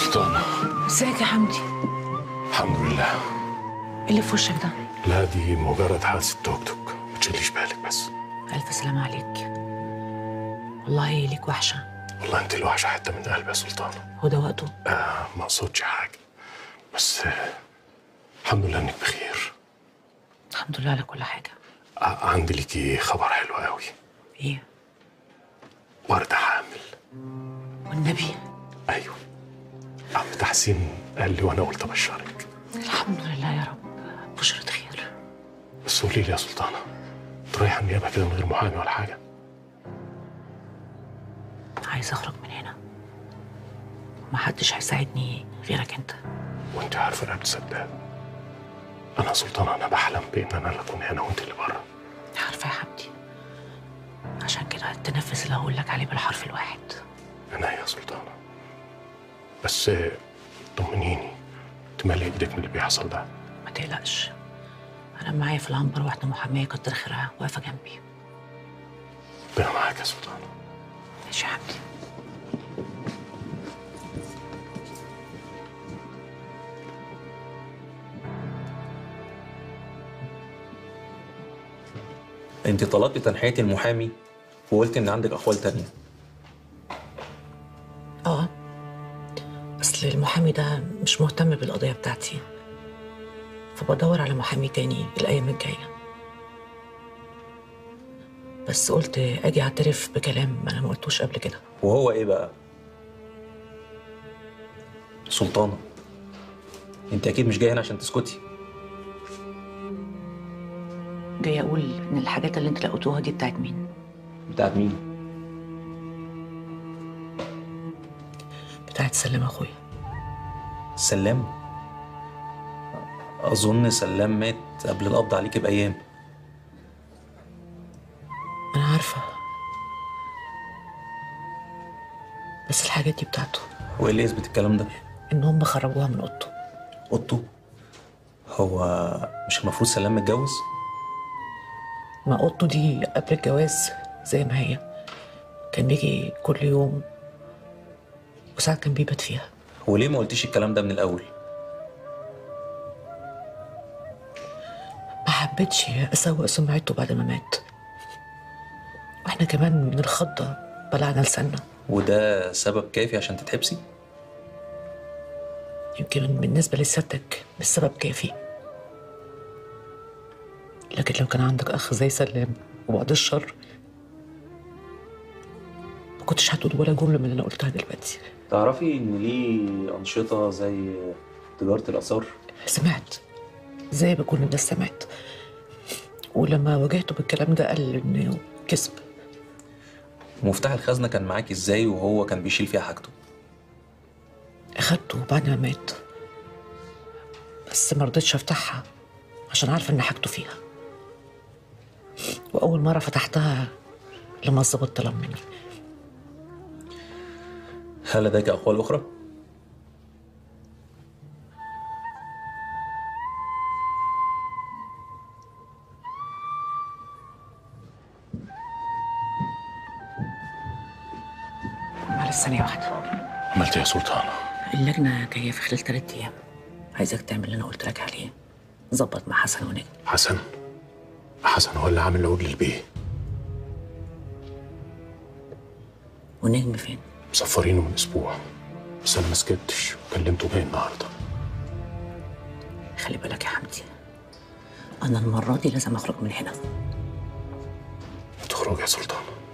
سلطانة ازيك يا حمدي الحمد لله ايه اللي في وشك ده لا دي مجرد حادثة توك توك ما تشيليش بالك بس الف سلامه عليك والله ليك وحشه والله انت الوحشة حتة من قلبي يا سلطانة هو ده وقته آه ما اقصدش حاجة بس آه الحمد لله انك بخير الحمد لله على كل حاجه آه عندي ليكي خبر حلو قوي ايه وردة حامل والنبي ايوه عم تحسين قال لي وانا قلت ابشرك الحمد لله يا رب بشرة خير بس قولي لي يا سلطانة انت رايحة النيابة كده من غير محامي ولا حاجة عايز اخرج من هنا محدش هيساعدني غيرك انت وانت عارفة انا بتصدق انا يا سلطانة انا بحلم بان انا اللي اكون هنا وانت اللي بره عارفه يا حمدي عشان كده تنفذ اللي هقول لك عليه بالحرف الواحد انا يا سلطانة بس آه، طمنيني تملي ايدك من اللي بيحصل ده ما تقلقش انا معايا في العنبر واحده محاميه كتر خيرها واقفه جنبي ربنا معاك يا سلطانة ماشي يا حمدي انت طلبت تنحية المحامي وقلت ان عندك اقوال تانية اه اصل المحامي ده مش مهتم بالقضيه بتاعتي فبدور على محامي تاني الايام الجايه بس قلت اجي اعترف بكلام انا ما قلتوش قبل كده وهو ايه بقى سلطانة انت اكيد مش جاي هنا عشان تسكتي جاي اقول ان الحاجات اللي انت لقيتوها دي بتاعت مين بتاعت مين بتاعت سلام اخويا سلام اظن سلام مات قبل القبض عليك بايام انا عارفه بس الحاجات دي بتاعته وايه اللي يثبت الكلام ده ان هم خرجوها من اوضته اوضته هو مش المفروض سلام متجوز ما اوضته دي قبل الجواز زي ما هي كان بيجي كل يوم وساعات كان بيبات فيها وليه ما قلتيش الكلام ده من الاول ما حبيتش اسوق سمعته بعد ما مات واحنا كمان من الخضه بلعنا لساننا وده سبب كافي عشان تتحبسي يمكن بالنسبه لسيادتك مش سبب كافي لكن لو كان عندك اخ زي سلام وبعد الشر ما كنتش هتقول ولا جمله من اللي انا قلتها دلوقتي تعرفي ان ليه انشطه زي تجاره الاثار سمعت زي ما كل الناس سمعت ولما واجهته بالكلام ده قال انه كذب مفتاح الخزنه كان معاكي ازاي وهو كان بيشيل فيها حاجته اخدته بعد ما مات بس ما رضيتش افتحها عشان عارفه ان حاجته فيها واول مره فتحتها لما الظابط طلب مني هل لديك اقوال اخرى معلش ثانيه واحده عملت ايه يا سلطانة اللجنه جايه في خلال ثلاث ايام عايزك تعمل اللي انا قلت لك عليه ظبط مع حسن ونجم حسن حسن هو اللي عامل عقود للبيه ونجم فين مسفرينه من اسبوع بس انا ما سكتش كلمته جاي النهارده خلي بالك يا حمدي انا المره دي لازم اخرج من هنا تخرج يا سلطانة